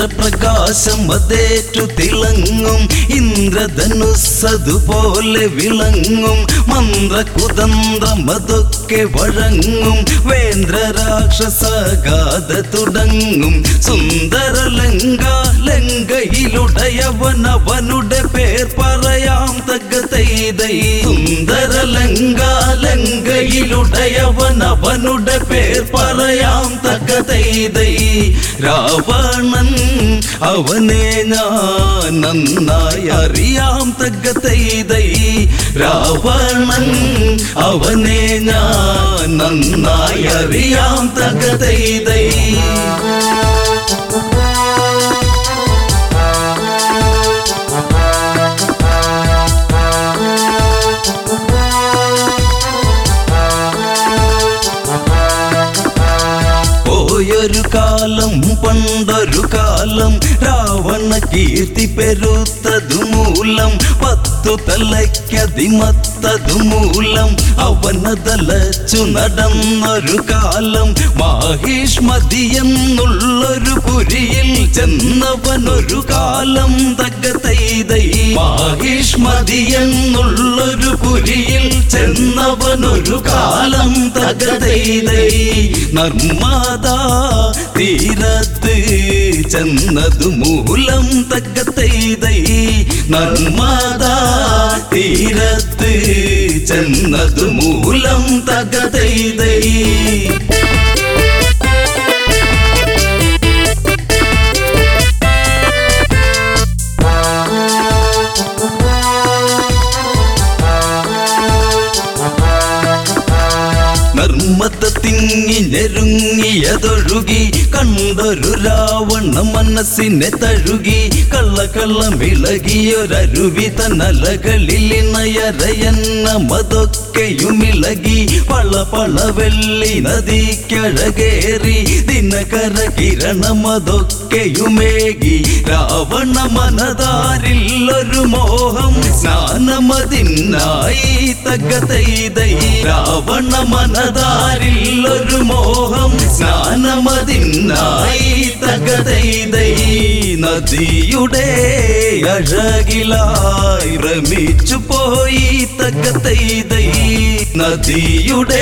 ചന്ദ്രപ്രകാശം അതേറ്റു തിളങ്ങും ഇന്ദ്രധനുസ്സതുപോലെ വിളങ്ങും മന്ത്രകുതന്ത്രം അതൊക്കെ വഴങ്ങും വേന്ദ്രരാക്ഷസഗാഥ തുടങ്ങും സുന്ദര ലങ്ക ലങ്കയിലുടയവൻ അവനുടെ പേർ പറയാം തക തൈതൈ സുന്ദര ലങ്ക ലങ്കയിലുടയവൻ അവനുടെ പേർ പറയാം തക തൈതൈ രാവണൻ അവനെ ഞാൻ നന്നായി അറിയാം തക തൈതൈ രാവണൻ അവനെ ഞാൻ നന്നായി അറിയാം തക തൈതൈ പോയൊരു കാലം പണ്ടൊരു കാലം രാവണ കീർത്തി പെരുത്തതു മൂലം പത്തു തലയ്ക്കതിമത്തതു മൂലം അവനതലച്ചു നടന്നൊരു കാലം മാഹിഷ്മതി എന്നുള്ളൊരു പുരിയിൽ ചെന്നവനൊരു കാലം തക തൈതൈ മാഹിഷ്മതി എന്നുള്ളൊരു പുരിയിൽ ചെന്നവനൊരു കാലം തക തൈതൈ നർമ്മദാ തീരത്ത് ചെന്നതു മൂലം തക തൈതൈ നർമ്മദാ തീരത്ത് ചെന്നതു മൂലം തക തൈതൈ നർമ്മത തിങ്ങി ഞെരുങ്ങിയതൊഴുകി കണ്ടൊരു രാവണ മനസ്സിനെ തഴുകി കള്ള കള്ളം വിളകിയൊരരുവി തന്നലകളിൽ നയരയെന്ന മതൊക്കെയും ഇളകി പള പള വെള്ളി നദിക്കഴകേറി ദിനകര കിരണമതൊക്കെയുമേകി രാവണ മനതാരിൽ ഒരു മോഹം സ്നാനമതിനായി തക തൈതൈ രാവണ മനതാരിൽ ഒരു മോഹം സ്നാനമതിനായി തക തൈതൈ നദിയുടെ അഴകിലായി ഭ്രമിച്ചു പോയി തക തൈതൈ നദിയുടെ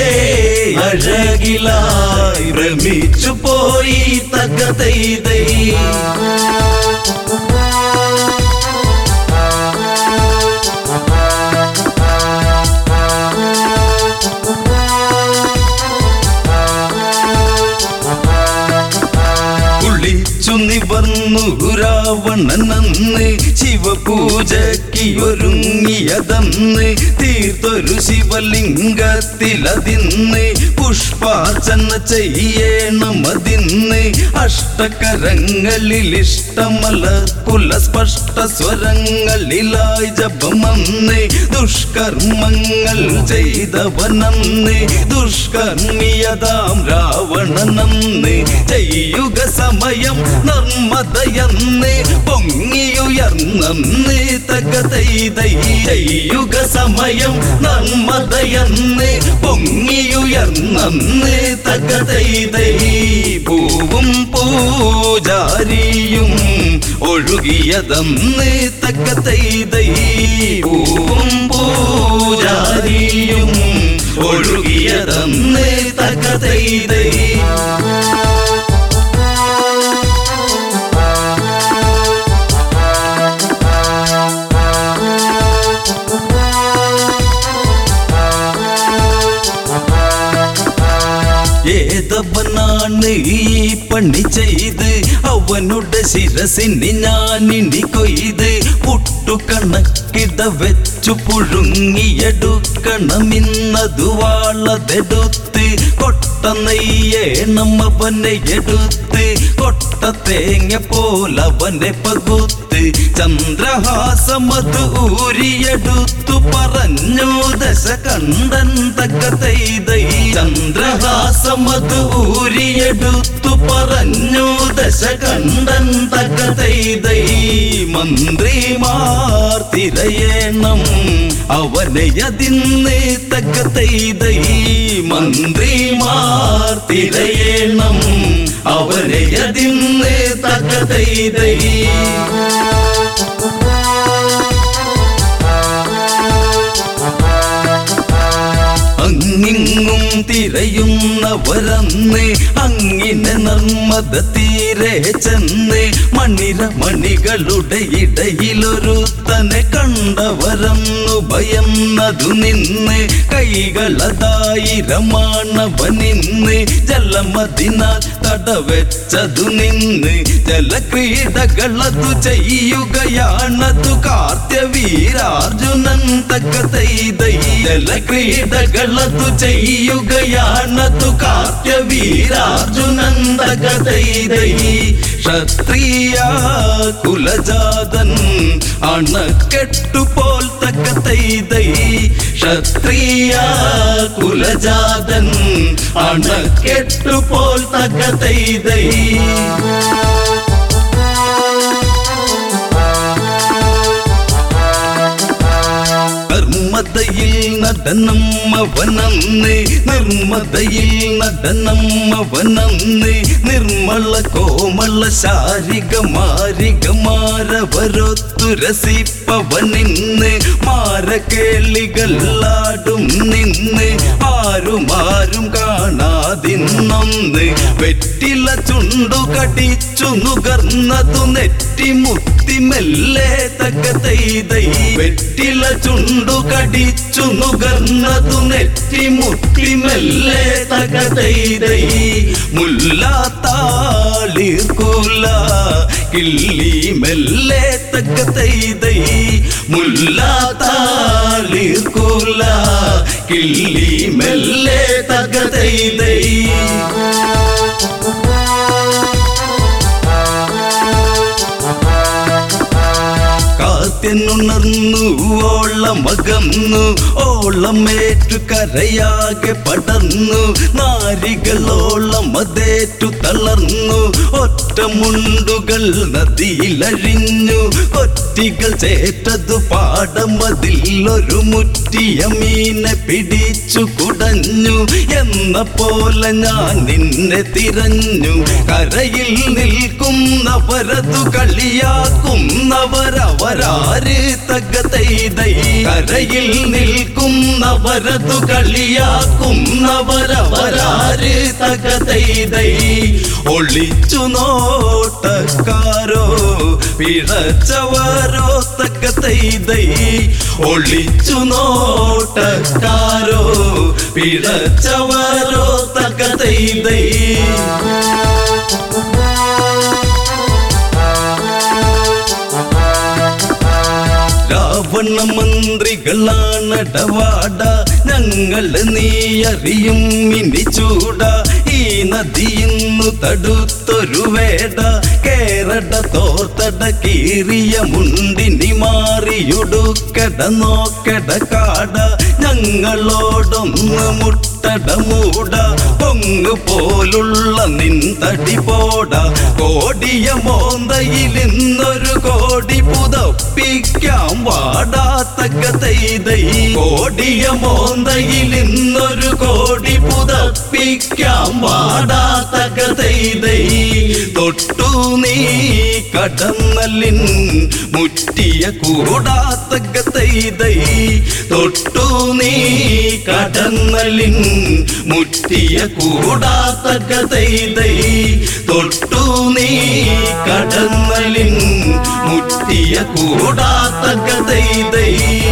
അഴകിലായി ഭ്രമിച്ചു പോയി തക തൈതൈ കുളിച്ചു നിവർന്നു രാവണനന്ന് ശിവപൂജയ്ക്ക് ഒരുങ്ങിയതന്ന് തീർത്തൊരു ശിവലിംഗത്തിലതിന്ന് പുഷ്പാർച്ചന ചെയ്യണം അതിന്ന് അഷ്ടകരങ്ങളിൽ ഇഷ്ടമല കുല സ്പഷ്ട സ്വരങ്ങളിലായി ജപമന്ന് ദുഷ്കർമ്മങ്ങൾ ചെയ്തവനന്ന് ദുഷ്കർമ്മിയതാം രാവണനന്ന് ചെയ്യുക സമയം നർമ്മദയന്ന് പൊങ്ങിയുയർന്നന്ന് തക തൈതൈ ചെയ്യുക സമയം നർമ്മദയന്ന് പൊങ്ങിയുയർന്നന്ന് തക തൈതൈ പൂവും പൂജാരിയും ഒഴുകിയതന്ന് തക തൈതൈ പൂവും പൂജാരിയും ഒഴുകിയതന്ന് തക തൈതൈ ഏതവനാണ് ഈ പണി ചെയ്ത് അവനുടെ ശിരസിന് ഞാനിനി കൊയ്ത് പുട്ടുകണക്കിട വെച്ചു പുഴുങ്ങിയെടുക്കണമെന്നതു വാളതെടുത്ത് കൊട്ട നെയ്യേണം അവനെ എടുത്ത് കൊട്ട തേങ്ങ പോലവനെ പകുത്ത് ചന്ദ്രഹാസമത് ഊരിയെടുത്തു പറഞ്ഞു ദശ കണ്ടൻ തക്ക തൈതൈ ചന്ദ്രഹാസമത് ഊരിയെടുത്തു പറഞ്ഞു ദശകണ്ഠൻ തകതൈതൈ മന്ത്രിമാർ തിരയണം അവനെ അതിന്ന് തകതൈതൈ മന്ത്രിമാർ തിരയണം അവനെ അതിന്ന് തകതൈതൈ അങ്ങിങ്ങും തിരയുന്നവരന്ന് അങ്ങിനെ നർമ്മദ തീരെ ചെന്ന് മണിര മണികളുടെ ഇടയിലൊരുത്തനെ കണ്ടവരന്നു ഭയന്നതു നിന്ന് കൈകളതായിരമാണവനിന്ന് ജലമതിനാൽ തടവെച്ചതു നിന്ന് ജലക്രീഡകളതു ചെയ്യുകയാണതു കാർത്യവീരാർജുനൻ തക്കതൈതൈ ജലക്രീഡകളതു ചെയ്യുകയാണതു കാർത്യവീരാർജുനൻ തകതൈതൈ ക്ഷത്രിയ കുലജാതൻ അണക്കെട്ടുപോൽ തക്കതൈതൈ ക്ഷത്രിയ കുലജാതൻ അണക്കെട്ടുപോൽ തകതൈതൈ നിർമ്മതയിൽ നടനം അവനന്ന് നിർമ്മതയിൽ നടനം അവനന്ന് നിർമ്മല കോമള ശാരിക മാരിക മാരവരൊത്തു രസിപ്പവനിന്ന് മാരക്കേളികളാടും നിന്ന് ആരും ആരും കാണാതിന്നൊന്ന് വെറ്റില ചുണ്ടു കടിച്ചു നുകർന്നതു നെറ്റി മുത്തി മെല്ലെ തകതൈതൈ വെറ്റില ചുണ്ടു കടിച്ചു നുകർന്നതു നെറ്റി മുത്തി മെല്ലെ തകതൈതൈ മുല്ലാത്താളിർകൂല കിള്ളി മെല്ലെ തകതൈതൈ മുല്ലാത്താളിർകൂല കിള്ളി മെല്ലെ തകതൈതൈ കാത്തിനുണർന്നു ഓളം അകന്നു ഓളമേറ്റു കരയാകെ പടർന്നു നാരികളോളം അതേറ്റു തളർന്നു ഒറ്റമുണ്ടുകൾ നദിയിലഴിഞ്ഞു കൊറ്റികൾ ചേറ്റതു പാടമതിൽ ഒരു മുറ്റിയ മീനെ പിടിച്ചു കുടഞ്ഞു എന്ന പോലെ ഞാൻ നിന്നെ തിരഞ്ഞു കരയിൽ നിൽക്കുന്നവരതു കളിയാക്കുന്നവരവരാര് തകതൈതൈ കരയിൽ നിൽക്കുന്നവരതു കളിയാക്കുന്നവരവരാര് തകതൈതൈ ഒളിച്ചു നോട്ടക്കാരോ പിഴച്ചവരോ തകതൈതൈ ഒളിച്ചു നോട്ടക്കാരോ പിഴച്ചവരോ തകതൈതൈ രാവണ മന്ത്രികളാണടവാട ഞങ്ങള് നീ അറിയും ഇനി ചൂട ഈ നദിയിന്നു തടുത്തൊരു വേട കേരട തോർത്തട കീറിയ മുണ്ടിനി മാറിയുടുക്കട നോക്കട കാട ഞങ്ങളോടൊന്ന് മുട്ടട മൂട പൊങ്ങു പോലുള്ള നിൻ തടി പോട കോടിയ മോന്തയിൽ ഇന്നൊരു കോടി പുതപ്പിക്കാം വാടാത്തക്ക തൈതൈ കോടിയ മോന്തയിൽ ഇന്നൊരു കോടി പുതപ്പിക്കാം വാടാത്തക്ക തൈതൈ തൊട്ടു നീ കടന്നലിൻ മുറ്റിയ കൂടാത്തക്ക തൈതൈ തൊട്ടു നീ കടന്നലിൻ മുറ്റിയ കൂടാത്തക്ക തൈതൈ തൊട്ടു നീ കടന്നലിൻ മുറ്റിയ കൂടാത്തക്ക തൈതൈ